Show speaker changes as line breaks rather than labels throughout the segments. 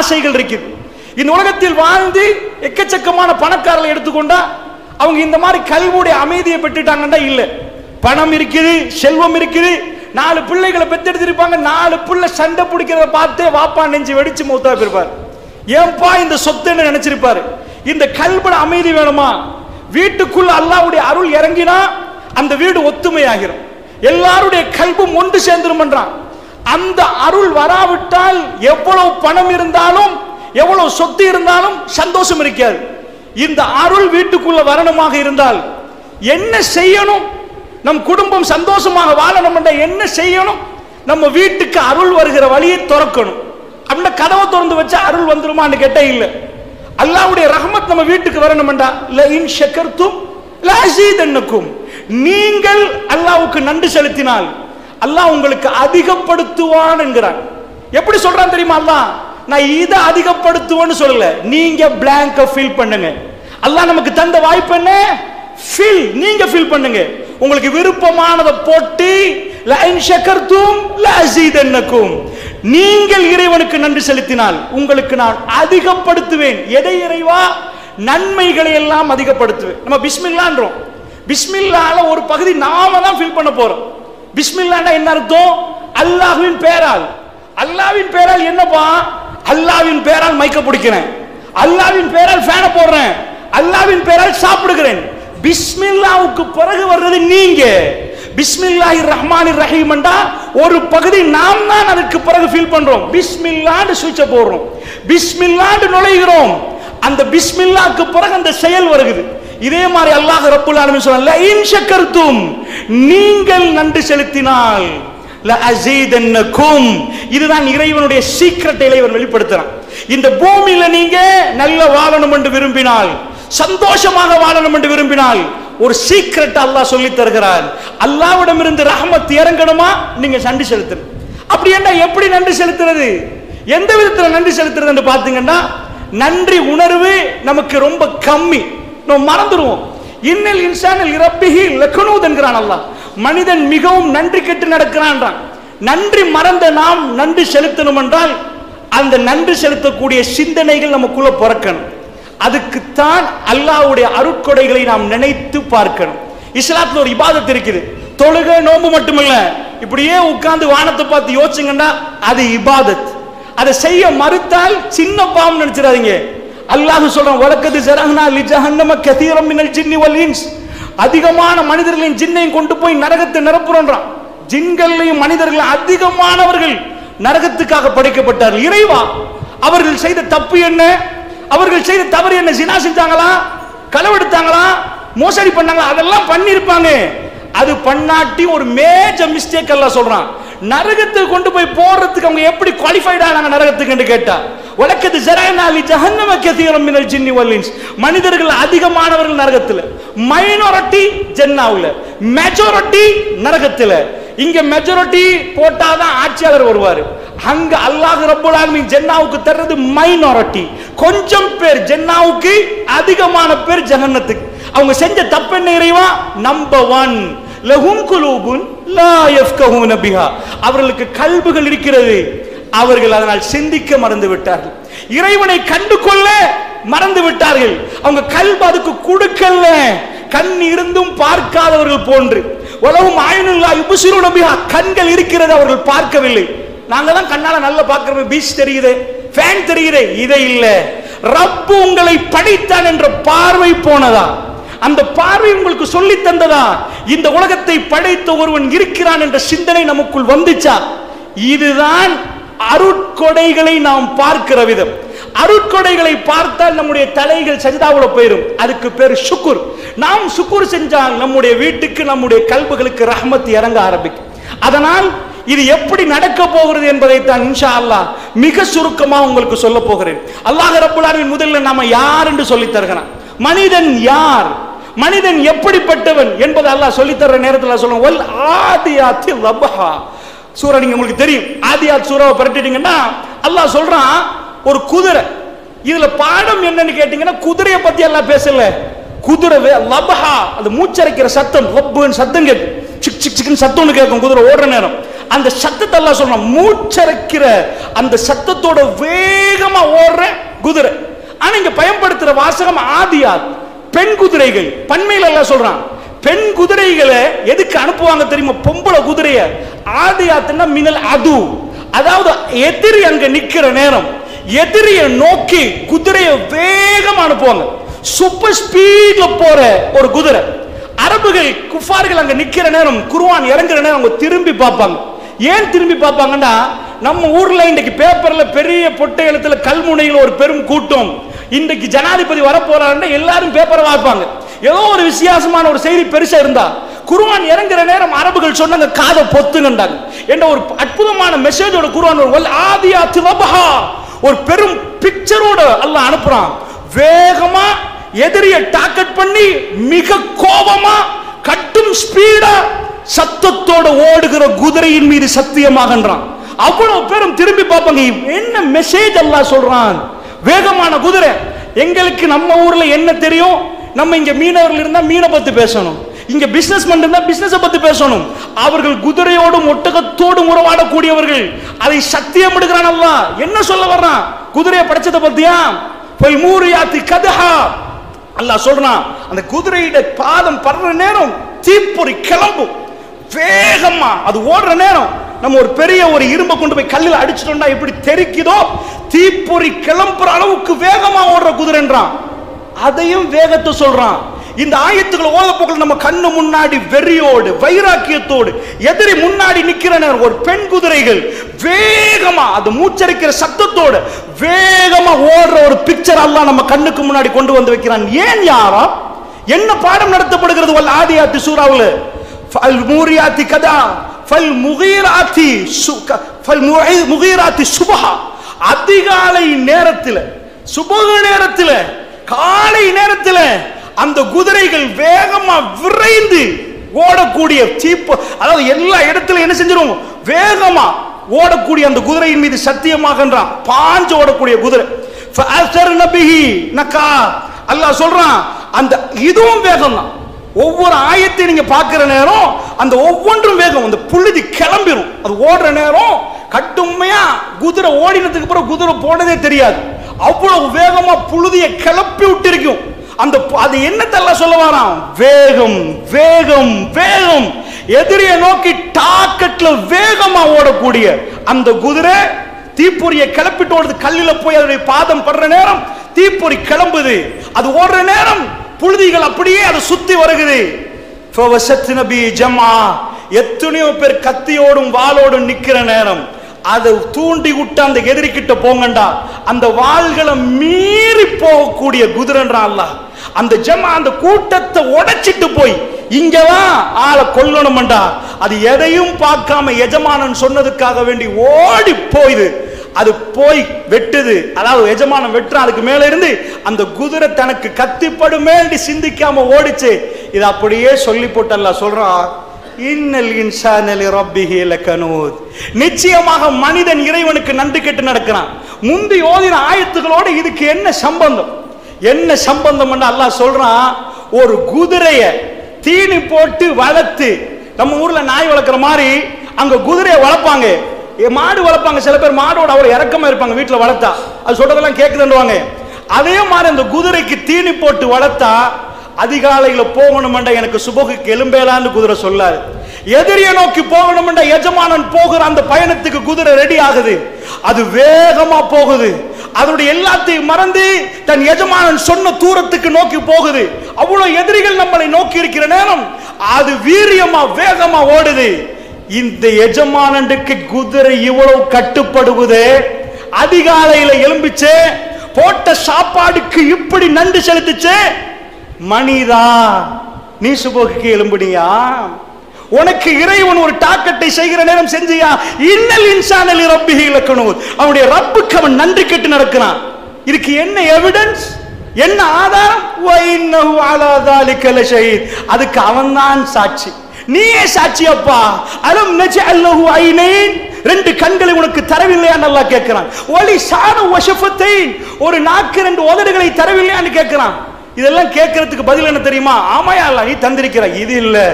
ஆசைகள் இருக்குது இந்த உலகத்தில் வாழ்ந்து எக்கச்சக்கமான பணக்காரர்களை எடுத்துக்கொண்டா அவங்க இந்த மாதிரி கல்வியுடைய அமைதியை பெற்றுட்டாங்கன்னா இல்ல பணம் இருக்குது செல்வம் இருக்குது நாலு பிள்ளைகளை பெத்தெடுத்திருப்பாங்க நாலு பிள்ளை சண்டை பிடிக்கிறத பார்த்து வாப்பா நெஞ்சு வெடிச்சு மூத்தா போயிருப்பார் ஏன்பா இந்த சொத்துன்னு நினைச்சிருப்பாரு இந்த கல்பட அமைதி வேணுமா வீட்டுக்குள்ள அல்லாஹ்வுடைய அருள் இறங்கினா அந்த வீடு ஒத்துமையாகிரும் எல்லாருடைய கல்பும் ஒன்று சேர்ந்துருமன்றான் அந்த அருள் வராவிட்டால் எவ்வளவு பணம் இருந்தாலும் எவ்வளவு சொத்து இருந்தாலும் சந்தோஷம் இருக்காது இந்த அருள் வீட்டுக்குள்ள வரணுமாக இருந்தால் என்ன செய்யணும் நம் குடும்பம் சந்தோஷமாக வாழணும் என்ற என்ன செய்யணும் நம்ம வீட்டுக்கு அருள் வருகிற வழியை திறக்கணும் அப்படின்னா கதவை திறந்து வச்சா அருள் வந்துருமான்னு கேட்டா இல்ல அல்லாஹ்வுடைய ரஹமத் நம்ம வீட்டுக்கு வரணும்டா ல இன் ஷக்கர்தும் ல அஸீதன்னக்கும் நீங்கள் அல்லாஹ்வுக்கு நன்றி செலுத்தினால் அல்லாஹ் உங்களுக்கு அதிகப்படுத்துவான் என்கிறான் எப்படி சொல்றான் தெரியுமா அல்லாஹ் நான் இதை அதிகப்படுத்துவேன்னு சொல்லல நீங்க பிளாங்க ஃபில் பண்ணுங்க அல்லாஹ் நமக்கு தந்த வாய்ப்பு என்ன ஃபில் நீங்க ஃபில் பண்ணுங்க உங்களுக்கு விருப்பமானதை போட்டு லைன் ஷக்கர்தும் லஅஸீதன்னக்கும் நீங்கள் இறைவனுக்கு நன்றி செலுத்தினால் உங்களுக்கு நான் அதிகப்படுத்துவேன் எதை இறைவா நன்மைகளை எல்லாம் அதிகப்படுத்துவேன் நம்ம பிஸ்மில்லான்றோம் பிஸ்மில்லால ஒரு பகுதி நாம தான் ஃபில் பண்ண போறோம் பிஸ்மில்லான்னா என்ன அர்த்தம் அல்லாஹ்வின் பேரால் அல்லாஹ்வின் பேரால் என்னப்பா அல்லாஹ்வின் பேரால் மைக்க பிடிக்கிறேன் அல்லாஹ்வின் பேரால் ஃபேனை போடுறேன் அல்லாஹ்வின் பேரால் சாப்பிடுகிறேன் பிஸ்மில்லாவுக்கு பிறகு வர்றது நீங்க பிஸ்மில்லாஹி ரஹ்மானிர் ரஹீம்ண்டா ஒரு பகுதி நாம் தான் அதுக்கு பிறகு ஃபீல் பண்றோம் பிஸ்மில்லான்னு சுவிட்ச போடுறோம் பிஸ்மில்லான்னு நுழைகிறோம் அந்த பிஸ்மில்லாக்கு பிறகு அந்த செயல் வருகிறது இதே மாதிரி அல்லாஹ் ரப்புல் ஆலமீன் சொல்றாங்க இன் ஷக்கர்தும் நீங்கள் நன்றி செலுத்தினால் லஅஸீதன்னக்கும் இதுதான் இறைவனுடைய சீக்ரெட் இறைவன் வெளிப்படுத்துறான் இந்த பூமியில நீங்க நல்ல வாழணும் என்று விரும்பினால் சந்தோஷமாக வாழணும் என்று விரும்பினால் ஒரு சீக்ரெட் அல்லாஹ் சொல்லி தருகிறார் அல்லாஹ்விடம் இருந்து ரஹமத் இறங்கணுமா நீங்க நன்றி செலுத்தணும் அப்படி என்ன எப்படி நன்றி செலுத்துறது எந்த விதத்துல நன்றி செலுத்துறது என்று பாத்தீங்கன்னா நன்றி உணர்வு நமக்கு ரொம்ப கம்மி நம்ம மறந்துடுவோம் இன்னல் இன்சானில் இறப்பிகி லக்னூத் என்கிறான் அல்லாஹ் மனிதன் மிகவும் நன்றி கெட்டு நடக்கிறான்றான் நன்றி மறந்த நாம் நன்றி செலுத்தணும் என்றால் அந்த நன்றி செலுத்தக்கூடிய சிந்தனைகள் நமக்குள்ள பிறக்கணும் அதுக்குத்தான் அல்லாஹ்வுடைய அருட்கொடைகளை நாம் நினைத்து பார்க்கணும் இஸ்லாத்துல ஒரு இபாதத் இருக்குது தொழுகை நோன்பு மட்டுமல்ல இப்படியே உட்கார்ந்து வானத்தை பார்த்து யோசிச்சுங்கன்னா அது இபாதத் அதை செய்ய மறுத்தால் சின்ன பாவம் நினைச்சிடாதீங்க அல்லாஹ் சொல்றான் வழக்கத்து ஜரஹ்னா லி ஜஹன்னம கதீரம் மினல் ஜின்னி வல் இன்ஸ் அதிகமான மனிதர்களின் ஜின்னையும் கொண்டு போய் நரகத்தை நிரப்புறோன்றான் ஜின்களையும் மனிதர்கள் அதிகமானவர்கள் நரகத்துக்காக படைக்கப்பட்டார்கள் இறைவா அவர்கள் செய்த தப்பு என்ன அவர்கள் செய்த தவறு என்ன ஜினா செஞ்சாங்களா களவெடுத்தாங்களா மோசடி பண்ணாங்களா அதெல்லாம் பண்ணிருப்பாங்க அது பண்ணாட்டி ஒரு மேஜர் மிஸ்டேக் எல்லாம் சொல்றான் நரகத்துக்கு கொண்டு போய் போறதுக்கு அவங்க எப்படி குவாலிஃபைட் ஆனாங்க நரகத்துக்கு கேட்டா உலக்கத்து ஜரானாலி ஜஹன்னம கதீரம் மினல் ஜின்னி வல் இன்ஸ் மனிதர்கள் அதிகமானவர்கள் நரகத்துல மைனாரிட்டி ஜென்னாவுல மெஜாரிட்டி நரகத்துல இங்க மெஜாரிட்டி போட்டாதான் ஆட்சியாளர் வருவாரு அங்க அல்லாஹ் ரப்பல் ஆலமீன் ஜென்னாவுக்கு தர்றது மைனாரிட்டி கொஞ்சம் பேர் ஜென்னாவுக்கு அதிகமான பேர் ஜஹன்னத்துக்கு அவங்க செஞ்ச தப்பு என்ன இறைவா நம்பர் ஒன் லஹும் குலூபுன் லா யஃப்கஹூன பிஹா அவர்களுக்கு கல்புகள் இருக்கிறது அவர்கள் அதனால் சிந்திக்க மறந்து விட்டார்கள் இறைவனை கண்டு கொள்ள மறந்து விட்டார்கள் அவங்க கல்பு அதுக்கு கொடுக்கல கண் இருந்தும் பார்க்காதவர்கள் போன்று உலகம் ஆயுனுல்லா யுபுசிரு நபிஹா கண்கள் இருக்கிறது அவர்கள் பார்க்கவில்லை நாங்க தான் கண்ணால நல்லா பார்க்கிறோம் பீச் தெரியுது ஃபேன் தெரியுது இதை இல்ல ரப்பு உங்களை படைத்தான் என்ற பார்வை போனதா அந்த பார்வை உங்களுக்கு சொல்லி தந்ததா இந்த உலகத்தை படைத்த ஒருவன் இருக்கிறான் என்ற சிந்தனை நமக்குள் வந்துச்சா இதுதான் அருட்கொடைகளை நாம் பார்க்கிற விதம் அருட்கொடைகளை பார்த்தால் நம்முடைய தலைகள் சஜிதாவுல போயிடும் அதுக்கு பேர் சுக்குர் நாம் சுக்குர் செஞ்சால் நம்முடைய வீட்டுக்கு நம்முடைய கல்புகளுக்கு ரஹமத் இறங்க ஆரம்பிக்கும் அதனால் இது எப்படி நடக்க போகிறது என்பதை தான் இன்ஷா அல்லாஹ் மிக சுருக்கமா உங்களுக்கு சொல்ல போகிறேன் அல்லாஹ் ரப்புல் ஆலமீன் முதல்ல நாம யார் என்று சொல்லி தருகிறான் மனிதன் யார் மனிதன் எப்படிப்பட்டவன் என்பதை அல்லாஹ் சொல்லி தர்ற நேரத்தில் சொல்லுவோம் வல் ஆதியாத்தி லபஹா சூரா நீங்க உங்களுக்கு தெரியும் ஆதியாத் சூறாவை பரட்டிட்டீங்கன்னா அல்லாஹ் சொல்றான் ஒரு குதிரை இதுல பாடம் என்னன்னு கேட்டீங்கன்னா குதிரையை பத்தி எல்லாம் பேசல குதிரை வே- லபஹா அது மூச்சரைக்கிற சத்தம் லப்புன்னு சத்தம் கேட்கும் சிக் சிக் சிக்னு சத்தம்னு கேட்கும் குதிரை ஓடுற நேரம் அந்த சத்தத்தை எல்லாம் சொல்றான் மூச்சரைக்கிற அந்த சத்தத்தோட வேகமா ஓடுற குதிரை ஆனா இங்க பயன்படுத்துற வாசகம் ஆதியாத் பெண் குதிரைகள் பண்மையில எல்லாம் சொல்றான் பெண் குதிரைகளை எதுக்கு அனுப்புவாங்க தெரியுமா பொம்பளை குதிரைய ஆதியாத்துன்னா மினல் அது அதாவது எதிரி அங்க நிக்கிற நேரம் எதிரியை நோக்கி குதிரையை வேகமா அனுப்புவாங்க சூப்பர் ஸ்பீட்ல போற ஒரு குதிரை அரபுகள் குஃபார்கள் அங்க நிக்கிற நேரம் குர்ஆன் இறங்குற நேரம் அவங்க திரும்பி பார்ப்பாங்க ஏன் திரும்பி பார்ப்பாங்கன்னா நம்ம ஊர்ல இன்னைக்கு பேப்பர்ல பெரிய பொட்டை எழுத்துல கல்முனையில் ஒரு பெரும் கூட்டம் இன்றைக்கு ஜனாதிபதி வரப்போறாருன்னா எல்லாரும் பேப்பரை வாய்ப்பாங்க ஏதோ ஒரு வித்தியாசமான ஒரு செய்தி பெருசா இருந்தா குர்ஆன் இறங்குற நேரம் அரபுகள் சொன்னாங்க காதை பொத்துங்கண்டாங்க என்ற ஒரு அற்புதமான மெசேஜோட குர்ஆன் ஒரு வல் ஆதியாத்து ரபஹா ஒரு பெரும் பிக்சரோட அல்லாஹ் அனுப்புறான் வேகமா எதிரிய டார்கெட் பண்ணி மிக கோபமா கட்டும் ஸ்பீடா சத்தத்தோட ஓடுகிற குதிரையின் மீது சத்தியமாகன்றான் அவ்வளவு பேரும் திரும்பி பார்ப்பாங்க என்ன மெசேஜ் அல்லாஹ் சொல்றான் வேகமான குதிரை எங்களுக்கு நம்ம ஊர்ல என்ன தெரியும் நம்ம இங்க மீனவர்கள் இருந்தா மீனை பத்தி பேசணும் இங்க பிசினஸ் இருந்தா பிசினஸ் பத்தி பேசணும் அவர்கள் குதிரையோடும் ஒட்டகத்தோடும் உறவாடக்கூடியவர்கள் அதை சத்தியம் எடுக்கிறான் அல்லாஹ் என்ன சொல்ல வர்றான் குதிரையை படைச்சதை பத்தியா போய் மூரியாத்தி கதஹா அல்லாஹ் சொல்றான் அந்த குதிரையிட பாதம் படுற நேரம் தீப்பொறி கிளம்பும் வேகமா அது ஓடுற நேரம் நம்ம ஒரு பெரிய ஒரு இரும்பை கொண்டு போய் கல்லில் அடிச்சிட்டோம்னா எப்படி தெரிக்குதோ தீப்பொறி கிளம்புற அளவுக்கு வேகமா ஓடுற குதிரைன்றான் அதையும் வேகத்தை சொல்றான் இந்த ஆயத்துக்களை ஓத போக்கள் நம்ம கண்ணு முன்னாடி வெறியோடு வைராக்கியத்தோடு எதிரி முன்னாடி நிக்கிற நேரம் ஒரு பெண் குதிரைகள் வேகமா அது மூச்சரிக்கிற சத்தத்தோடு வேகமா ஓடுற ஒரு பிக்சர் எல்லாம் நம்ம கண்ணுக்கு முன்னாடி கொண்டு வந்து வைக்கிறான் ஏன் யாரா என்ன பாடம் நடத்தப்படுகிறது வல் ஆதியாத்தி சூறாவுல ஃபல் மூரியாத்தி கதா ஃபல் முகீராத்தி சு- ஃபல் முகை- முகீராத்தி சுபஹா அதிகாலை நேரத்தில் சுபக நேரத்தில் காலை நேரத்தில் அந்த குதிரைகள் வேகமா விரைந்து ஓடக்கூடிய சீப்பு அதாவது எல்லா இடத்துல என்ன செஞ்சிரும் வேகமா ஓடக்கூடிய அந்த குதிரையின் மீது சத்தியமாகன்றான் பாஞ்சு ஓடக்கூடிய குதிரை ஃபஅஸர்ன பிஹி நக்கா அல்லாஹ் சொல்றான் அந்த இதுவும் வேகம் தான் ஒவ்வொரு ஆயத்தை நீங்க பார்க்கிற நேரம் அந்த ஒவ்வொன்றும் வேகம் அந்த புழுதி கிளம்பிரும் அது ஓடுற நேரம் கட்டுமையா குதிரை ஓடினதுக்கு அப்புறம் குதிரை போனதே தெரியாது அவ்வளவு வேகமா புழுதியை கிளப்பி விட்டிருக்கும் அந்த பு- அது என்னத்தெல்லாம் சொல்ல வரான் வேகம் வேகம் வேகம் எதிரியை நோக்கி டாக்கெட்ல வேகமா ஓடக்கூடிய அந்த குதிரை தீப்பொறியை கிளப்பிட்டு ஓடுது கல்லில போய் அதனுடைய பாதம் படுற நேரம் தீப்பொறி கிளம்புது அது ஓடுற நேரம் புழுதிகள் அப்படியே அதை சுத்தி வருகுது ஃபவசத் நபி ஜமா எத்தனையோ பேர் கத்தியோடும் வாளோடும் நிக்கிற நேரம் அதை தூண்டி விட்டு அந்த எதிரிக்கிட்ட போங்கண்டா அந்த வாள்களை மீறி போகக்கூடிய குதிரன்றான் அல்லாஹ் அந்த ஜமா அந்த கூட்டத்தை உடைச்சிட்டு போய் இங்கதான் ஆளை கொல்லணும்டா அது எதையும் பார்க்காம எஜமானன் சொன்னதுக்காக வேண்டி ஓடி போயுது அது போய் வெட்டுது அதாவது எஜமானன் வெட்டுறான் அதுக்கு மேல இருந்து அந்த குதிரை தனக்கு கத்திப்படுமேண்டி சிந்திக்காம ஓடிச்சு இது அப்படியே சொல்லி போட்டல்ல சொல்றான் இன்னல் இன்சானலி ரப்பிஹி லகனூத் நிச்சயமாக மனிதன் இறைவனுக்கு நன்றி கெட்டு நடக்கிறான் முந்தி ஓதின ஆயத்துகளோட இதுக்கு என்ன சம்பந்தம் என்ன சம்பந்தம் அல்லாஹ் சொல்றான் ஒரு குதிரைய தீனி போட்டு வளர்த்து நம்ம ஊர்ல நாய் வளர்க்குற மாதிரி அங்க குதிரையை வளர்ப்பாங்க ஏ, மாடு வளர்ப்பாங்க சில பேர் மாடோட அவ்வளவு இறக்கமா இருப்பாங்க வீட்டுல வளர்த்தா அது சொல்றதெல்லாம் கேக்குதுன்னுவாங்க அதே மாதிரி அந்த குதிரைக்கு தீனி போட்டு வளர்த்தா அதிகாலையில போகணுமெண்டா எனக்கு சுபகுக்கு எலும்பேலான்னு குதிரை சொல்லாது எதிரியை நோக்கி போகணுமெண்டா எஜமானன் போகிற அந்த பயணத்துக்கு குதிரை ரெடி ஆகுது அது வேகமா போகுது அதனுடைய எல்லாத்தையும் மறந்து தன் எஜமானன் சொன்ன தூரத்துக்கு நோக்கி போகுது அவ்வளவு எதிரிகள் நம்மளை நோக்கி இருக்கிற நேரம் அது வீரியமா வேகமா ஓடுது இந்த எஜமானனுக்கு குதிரை இவ்வளவு கட்டுப்படுவது அதிகாலையில எலும்பிச்சு போட்ட சாப்பாடுக்கு இப்படி நன்றி செலுத்துச்சு மணிதா நீ சுபோக்கு எலும்புனியா உனக்கு இறைவன் ஒரு தாக்கத்தை செய்கிற நேரம் செஞ்சியா இன்னல் இன்சானலி ரப்பிஹி இலக்கணும் அவனுடைய ரப்புக்கு அவன் நன்றி கெட்டு நடக்கிறான் இதுக்கு என்ன எவிடன்ஸ் என்ன ஆதாரம் வைன்னஹு அலா தாலிக லஷஹீத் அதுக்கு அவன்தான் சாட்சி நீயே சாட்சி அப்பா அலம் நஜஅல் லஹு ஐனைன் ரெண்டு கண்களை உனக்கு தரவில்லையா நல்லா கேட்கிறான் ஒலி சான வஷஃபத்தைன் ஒரு நாக்கு ரெண்டு உதடுகளை தரவில்லையான்னு கேட்கிறான் இதெல்லாம் கேட்கறதுக்கு பதில் என்ன தெரியுமா ஆமாயா அல்ல நீ தந்திருக்கிற இது இல்ல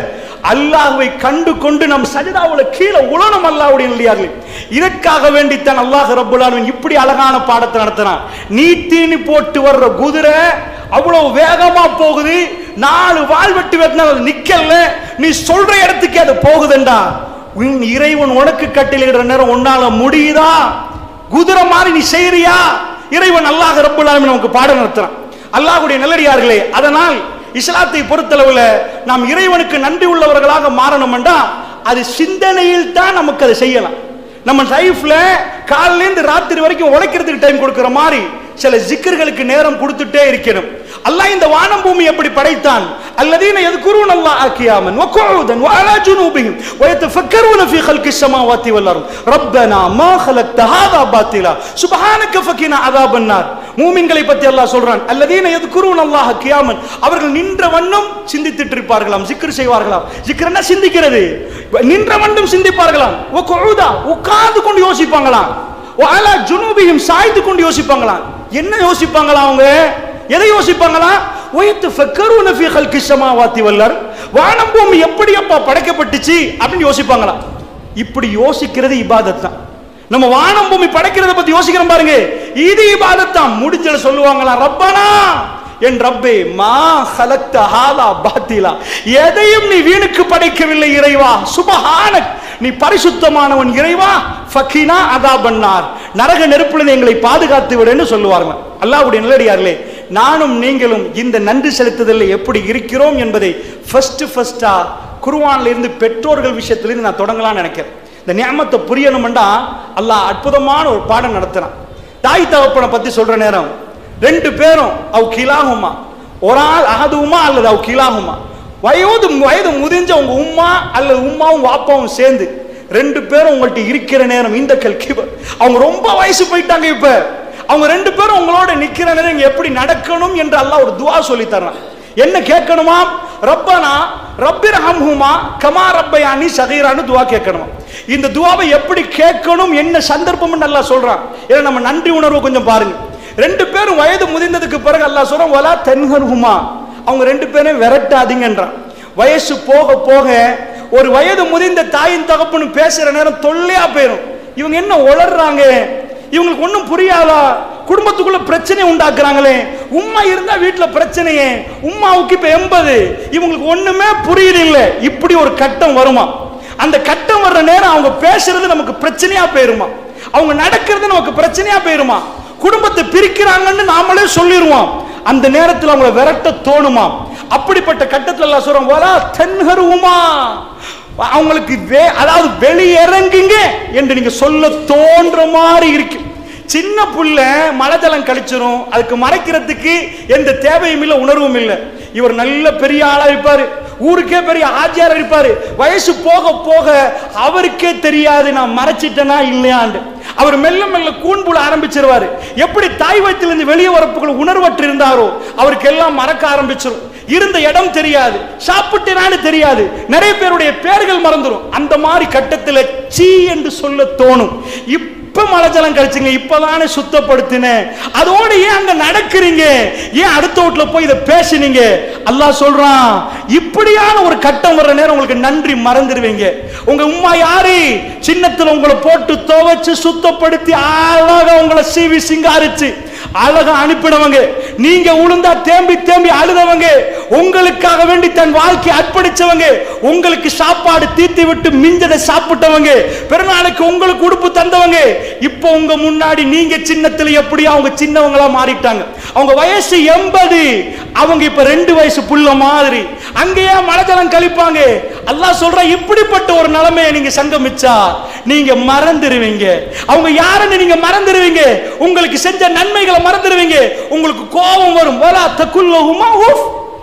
அல்லாஹ்வை கண்டு கொண்டு நம் சஜிதாவுல கீழே உலனம் அல்லாஹ்வுடைய இல்லையார்கள் இதற்காக வேண்டித்தான் அல்லாஹ் ரப்புல் ஆலமீன் இப்படி அழகான பாடத்தை நடத்தினான் நீ தீனி போட்டு வர்ற குதிரை அவ்வளவு வேகமா போகுது நாலு வால் வெட்டி வெட்டினா அது நிக்கல நீ சொல்ற இடத்துக்கு அது போகுதுண்டா உன் இறைவன் உனக்கு கட்டளையிடுற நேரம் உன்னால முடியுதா குதிரை மாதிரி நீ செய்யறியா இறைவன் அல்லாஹ் ரப்புல் ஆலமீன் நமக்கு பாடம் நடத்துறான் அல்லாஹ்வுடைய நல்லடியார்களே அதனால் இஸ்லாத்தை பொறுத்தளவுல நாம் இறைவனுக்கு நன்றி உள்ளவர்களாக மாறணும்டா அது சிந்தனையில் தான் நமக்கு அதை செய்யலாம் நம்ம லைஃப்ல காலையில இருந்து ராத்திரி வரைக்கும் உழைக்கிறதுக்கு டைம் கொடுக்கிற மாதிரி சில ஜிக்கர்களுக்கு நேரம் கொடுத்துட்டே இருக்கணும் அல்லாஹ் இந்த வானம் பூமி எப்படி படைத்தான் அல்லதீன يذكرون الله قياما وقعودا وعلى جنوبهم ويتفكرون في خلق السماوات والارض ربنا ما خلقت هذا باطلا سبحانك فقنا عذاب النار மூமின்களை பத்தி அல்லாஹ் சொல்றான் அல்லதீன يذكرون الله قياما அவர்கள் நின்ற வண்ணம் சிந்தித்துட்டு இருப்பார்களாம் zikr செய்வார்களாம் zikr சிந்திக்கிறது நின்ற வண்ணம் சிந்திப்பார்களாம் وقعودا உட்கார்ந்து கொண்டு யோசிப்பாங்களாம் அலா ஜுனூபியும் சாய்த்து கொண்டு யோசிப்பாங்களாம் என்ன யோசிப்பாங்களா அவங்க எதை யோசிப்பாங்களா ஒயத்து ஃபக்கருன ஃபீ ஹல்கி ஸமாவாத்தி வல்லர் வானம் பூமி எப்படி அப்பா படைக்கப்பட்டுச்சு அப்படின்னு யோசிப்பாங்களா இப்படி யோசிக்கிறது இபாதத் தான் நம்ம வானம் பூமி படைக்கிறத பத்தி யோசிக்கிறோம் பாருங்க இது இபாதத் தான் முடிஞ்சல சொல்லுவாங்களா ரப்பனா என் ரப்பே மா ஹலக்த ஹாலா பாத்திலா எதையும் நீ வீணுக்கு படைக்கவில்லை இறைவா சுபஹானக் நீ பரிசுத்தமானவன் இறைவா ஃபக்கினா அதா பண்ணார் நரக நெருப்புல எங்களை பாதுகாத்து விடுன்னு சொல்லுவாங்க அல்லாஹ்வுடைய நல்லடியார்களே நானும் நீங்களும் இந்த நன்றி செலுத்துதலில் எப்படி இருக்கிறோம் என்பதை ஃபர்ஸ்ட் ஃபர்ஸ்டா குருவான்ல இருந்து பெற்றோர்கள் விஷயத்திலிருந்து நான் தொடங்கலாம்னு நினைக்கிறேன் இந்த நியமத்தை புரியணும்டா அல்லாஹ் அற்புதமான ஒரு பாடம் நடத்துறான் தாய் தகப்பனை பத்தி சொல்ற நேரம் ரெண்டு பேரும் அவ் கிலாகுமா ஒரு ஆள் அகதுமா அல்லது அவ் கிலாகுமா வயது வயது முதிஞ்ச உங்க உம்மா அல்லது உம்மாவும் வாப்பாவும் சேர்ந்து ரெண்டு பேரும் உங்கள்ட்ட இருக்கிற நேரம் இந்த கல்கிபர் அவங்க ரொம்ப வயசு போயிட்டாங்க இப்ப அவங்க ரெண்டு பேரும் உங்களோட நிக்கிற நேரம் இங்க எப்படி நடக்கணும் என்று அல்லாஹ் ஒரு துவா சொல்லி தர்றான் என்ன கேட்கணுமா ரப்பனா ரப்பிர் ஹம்ஹுமா கமா ரப்பயானி சகீரான்னு துவா கேட்கணுமா இந்த துவாவை எப்படி கேட்கணும் என்ன சந்தர்ப்பம் நல்லா சொல்றான் ஏன்னா நம்ம நன்றி உணர்வு கொஞ்சம் பாருங்க ரெண்டு பேரும் வயது முதிர்ந்ததுக்கு பிறகு அல்லாஹ் சொல்றான் வலா தென்ஹர்ஹுமா அவங்க ரெண்டு பேரும் விரட்டாதீங்கன்றான் வயசு போக போக ஒரு வயது முதிர்ந்த தாயின் தகப்பனும் பேசுற நேரம் தொல்லையா போயிடும் இவங்க என்ன உளர்றாங்க இவங்களுக்கு ஒண்ணும் புரியாதா குடும்பத்துக்குள்ள பிரச்சனை உண்டாக்குறாங்களே உம்மா இருந்தா வீட்டுல பிரச்சனையே உம்மாவுக்கு இப்ப எண்பது இவங்களுக்கு ஒண்ணுமே புரியல இல்ல இப்படி ஒரு கட்டம் வருமா அந்த கட்டம் வர்ற நேரம் அவங்க பேசுறது நமக்கு பிரச்சனையா போயிருமா அவங்க நடக்கிறது நமக்கு பிரச்சனையா போயிருமா குடும்பத்தை பிரிக்கிறாங்கன்னு நாமளே சொல்லிடுவோம் அந்த நேரத்தில் அவங்கள விரட்ட தோணுமா அப்படிப்பட்ட கட்டத்தில் எல்லாம் சொல்றோம் வரா தென்ஹருவுமா அவங்களுக்கு வே- அதாவது வெளியிறங்குங்க என்று நீங்க சொல்ல தோன்ற மாதிரி இருக்கு சின்ன புள்ள மழை ஜலம் கழிச்சிரும் அதுக்கு மறைக்கிறதுக்கு எந்த தேவையும் இல்லை உணர்வும் இல்லை இவர் நல்ல பெரிய ஆளா இருப்பாரு ஊருக்கே பெரிய ஆஜியார் இருப்பாரு வயசு போக போக அவருக்கே தெரியாது நான் மறைச்சிட்டேனா இல்லையாண்டு அவர் மெல்ல மெல்ல கூண்புல ஆரம்பிச்சிருவாரு எப்படி தாய் வயிற்றிலிருந்து வெளியே வரப்புகள் உணர்வற்று இருந்தாரோ அவருக்கு எல்லாம் மறக்க ஆரம்பிச்சிரும் இருந்த இடம் தெரியாது சாப்பிட்டேனான்னு தெரியாது நிறைய பேருடைய பேர்கள் மறந்துடும் அந்த மாதிரி கட்டத்தில் சீ என்று சொல்ல தோணும் இப்ப மழை ஜலம் கழிச்சுங்க இப்பதானே சுத்தப்படுத்தினேன் அதோட ஏன் அங்க நடக்கிறீங்க ஏன் அடுத்த வீட்டுல போய் இதை பேசுனீங்க அல்லாஹ் சொல்றான் இப்படியான ஒரு கட்டம் வர்ற நேரம் உங்களுக்கு நன்றி மறந்துடுவீங்க உங்க உம்மா யாரு சின்னத்துல உங்களை போட்டு துவைச்சு சுத்தப்படுத்தி அழகா உங்களை சீவி சிங்காரிச்சு அழகா அனுப்பினவங்க நீங்க உளுந்தா தேம்பி தேம்பி அழுதவங்க உங்களுக்காக வேண்டி தன் வாழ்க்கை அர்ப்பணிச்சவங்க உங்களுக்கு சாப்பாடு தீத்தி விட்டு மிஞ்சதை சாப்பிட்டவங்க பிறநாளுக்கு உங்களுக்கு உடுப்பு தந்தவங்க இப்போ உங்க முன்னாடி நீங்க சின்னத்துல எப்படி அவங்க சின்னவங்களா மாறிட்டாங்க அவங்க வயசு எண்பது அவங்க இப்ப ரெண்டு வயசு புள்ள மாதிரி அங்கேயே மலஜலம் கழிப்பாங்க அல்லாஹ் சொல்ற இப்படிப்பட்ட ஒரு நிலைமையை நீங்க சங்கமிச்சா நீங்க மறந்துடுவீங்க அவங்க யாருன்னு நீங்க மறந்துடுவீங்க உங்களுக்கு செஞ்ச நன்மைகளை மறந்துடுவீங்க உங்களுக்கு கோபம் வரும் வலா தக்குல்லஹுமா உஃப்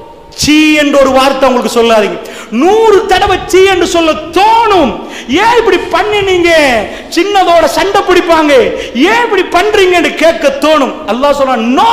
சீ என்ற ஒரு வார்த்தை உங்களுக்கு சொல்லாதீங்க நூறு தடவை சீ என்று சொல்ல தோணும் ஏன் இப்படி பண்ணினீங்க சின்னதோட சண்டை பிடிப்பாங்க ஏன் இப்படி பண்றீங்கன்னு கேட்க தோணும் அல்லாஹ் சொல்றான் நோ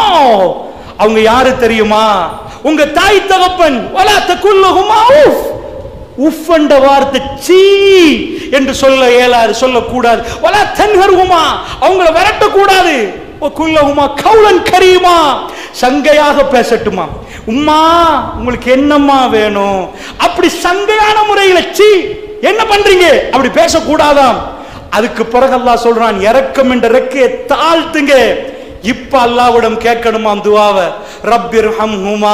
அவங்க யாரு தெரியுமா உங்க தாய் தகப்பன் வலா தக்குல்லஹுமா உஃப் உஃப் என்ற வார்த்தை சீ என்று சொல்ல இயலாது சொல்லக்கூடாது வலா தன்ஹருமா அவங்கள விரட்டக்கூடாது குல்லஹுமா கவுலன் கரீமா சங்கையாக பேசட்டுமா உம்மா உங்களுக்கு என்னம்மா வேணும் அப்படி சங்கையான முறையில் சி என்ன பண்றீங்க அப்படி பேசக்கூடாதாம் அதுக்கு பிறகு அல்லாஹ் சொல்றான் இறக்கம் என்ற ரெக்கையை தாழ்த்துங்க இப்ப அல்லாவிடம் கேட்கணுமா துவாவை ரப்பிர் ஹம்ஹுமா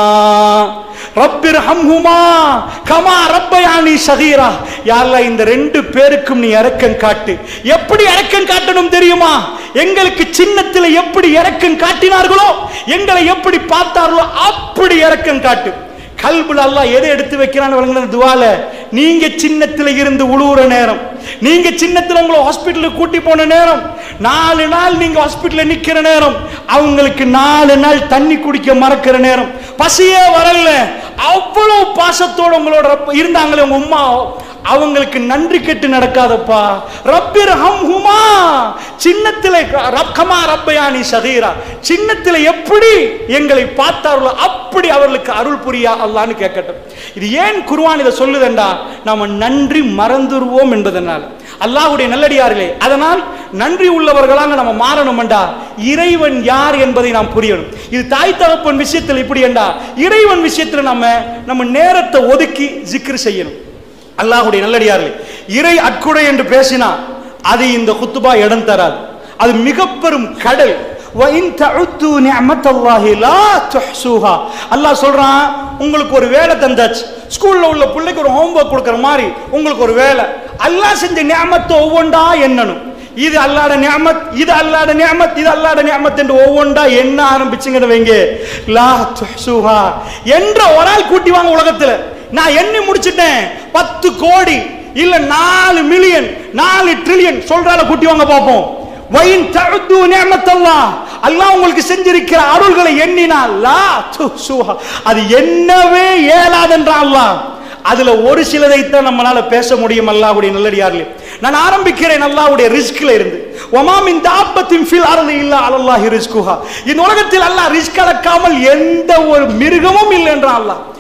ரப்பிர் ஹம்ஹுமா கமா ரப்பயானி சகீரா யாரா இந்த ரெண்டு பேருக்கும் நீ இறக்கம் காட்டு எப்படி இறக்கம் காட்டணும் தெரியுமா எங்களுக்கு சின்னத்தில் எப்படி இறக்கம் காட்டினார்களோ எங்களை எப்படி பார்த்தார்களோ அப்படி இறக்கம் காட்டு கல்புல அல்லாஹ் எதை எடுத்து வைக்கிறான்னு வழங்கின துவால நீங்க சின்னத்துல இருந்து உழுவுற நேரம் நீங்க சின்னத்துல உங்களை ஹாஸ்பிட்டலுக்கு கூட்டி போன நேரம் நாலு நாள் நீங்க ஹாஸ்பிட்டல்ல நிக்கிற நேரம் அவங்களுக்கு நாலு நாள் தண்ணி குடிக்க மறக்கிற நேரம் பசியே வரல அவ்வளவு பாசத்தோட உங்களோட ரப்ப- இருந்தாங்களே உங்க உம்மா அவங்களுக்கு நன்றி கெட்டு நடக்காதப்பா ரப்பிர் ஹம் ஹுமா சின்னத்திலே ரப்கமா ரப்பயானி சகீரா சின்னத்திலே எப்படி எங்களை பார்த்தார்களோ அப்படி அவர்களுக்கு அருள் புரியா அல்லான்னு கேட்கட்டும் இது ஏன் குர்ஆன் இதை சொல்லுதண்டா நாம நன்றி மறந்துருவோம் என்பதனால் அல்லாஹ்வுடைய நல்லடியார்களே அதனால் நன்றி உள்ளவர்களாக நம்ம மாறணும்டா இறைவன் யார் என்பதை நாம் புரியணும் இது தாய் தகப்பன் விஷயத்தில் இப்படி என்றா இறைவன் விஷயத்தில் நம்ம நம்ம நேரத்தை ஒதுக்கி ஜிக்ர் செய்யணும் அல்லாஹ்வுடைய நல்லடியார்களே இறை அற்குடை என்று பேசினா அது இந்த குத்துபா இடம் தராது அது மிக பெரும் கடல் وَإِن تَعُدُّوا نِعْمَةَ اللَّهِ لَا تُحْصُوهَا அல்லாஹ் சொல்றான் உங்களுக்கு ஒரு வேலை தந்தாச்சு ஸ்கூல்ல உள்ள பிள்ளைக்கு ஒரு ஹோம்ஒர்க் கொடுக்குற மாதிரி உங்களுக்கு ஒரு வேலை அல்லாஹ் செஞ்ச நியமத்தை ஒவ்வொன்றா எண்ணணும் இது அல்லாட நியமத் இது அல்லாட நியமத் இது அல்லாட நியமத் என்று ஒவ்வொன்றா எண்ண ஆரம்பிச்சுங்கன்னு வைங்க லா துஹ்சுஹா என்ற ஒரு ஆள் கூட்டி வாங்க உலகத்துல நான் எண்ணி முடிச்சிட்டேன் பத்து கோடி இல்ல நாலு மில்லியன் நாலு ட்ரில்லியன் சொல்றால கூட்டி வாங்க பார்ப்போம் வயின் தழுத்து நியமத்தல்லாஹ் அல்லாஹ் உங்களுக்கு செஞ்சிருக்கிற அருள்களை எண்ணினால் லா துஹ்சுஹா அது என்னவே இயலாதென்றான் அல்லாஹ் அதுல ஒரு சிலதைத்தான் நம்மளால பேச முடியும் அல்லாஹ்வுடைய நல்லடியார்களே நான் ஆரம்பிக்கிறேன் அல்லாஹ்வுடைய ரிஸ்க்ல இருந்து ஒமாமின் தாப்பத்தின் ஃபில் அருள் இல்ல அலல்லாஹி ரிஸ்குஹா இந்த உலகத்தில் அல்லாஹ் ரிஸ்க் அளக்காமல் எந்த ஒரு மிருகமும் இல்லை என்றான் அல்லாஹ்